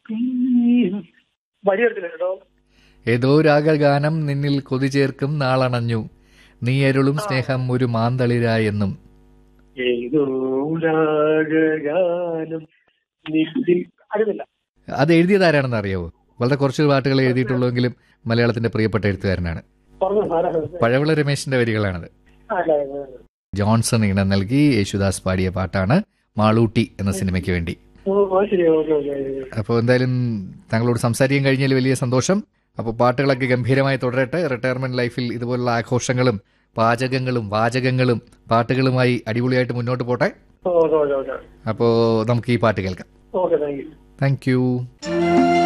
വഴിയെടുത്തില്ല കേട്ടോ ഏതോ രാഗഗാനം നിന്നിൽ കൊതി ചേർക്കും നാളണഞ്ഞു നീ അരുളും സ്നേഹം ഒരു മാന്തളിരായെന്നും ഏതോ രാഗഗാനം നിന്നിൽ അറിയില്ല അത് എഴുതിയതാരാണെന്ന് അറിയാവോ വളരെ കുറച്ച് പാട്ടുകൾ എഴുതിയിട്ടുള്ളൂവെങ്കിലും മലയാളത്തിന്റെ പ്രിയപ്പെട്ട എഴുത്തുകാരനാണ് പറഞ്ഞു സാറാ പഴവിള രമേശിന്റെ വരികളാണത് അല്ല അല്ല, അല്ല. ജോൺസൺ ഇടം നൽകി യേശുദാസ് പാടിയ പാട്ടാണ് മാളൂട്ടി എന്ന സിനിമയ്ക്ക് വേണ്ടി ഓ ആ ശരി ഓക്കെ ഓക്കെ ഓക്കെ. അപ്പോൾ എന്തായാലും താങ്കളോട് സംസാരിക്കാൻ കഴിഞ്ഞതിൽ വലിയ സന്തോഷം അപ്പോൾ പാട്ടുകളൊക്കെ ഗംഭീരമായി തുടരട്ടെ റിട്ടയർമെന്റ് ലൈഫിൽ ഇതുപോലുള്ള ആഘോഷങ്ങളും പാചകങ്ങളും വാചകങ്ങളും പാട്ടുകളുമായി അടിപൊളിയായിട്ട് മുന്നോട്ട് പോട്ടെ ഓക്കെ ഓക്കെ ഓക്കെ അപ്പോൾ നമുക്ക് ഈ പാട്ട് കേൾക്കാം okay thank you thank U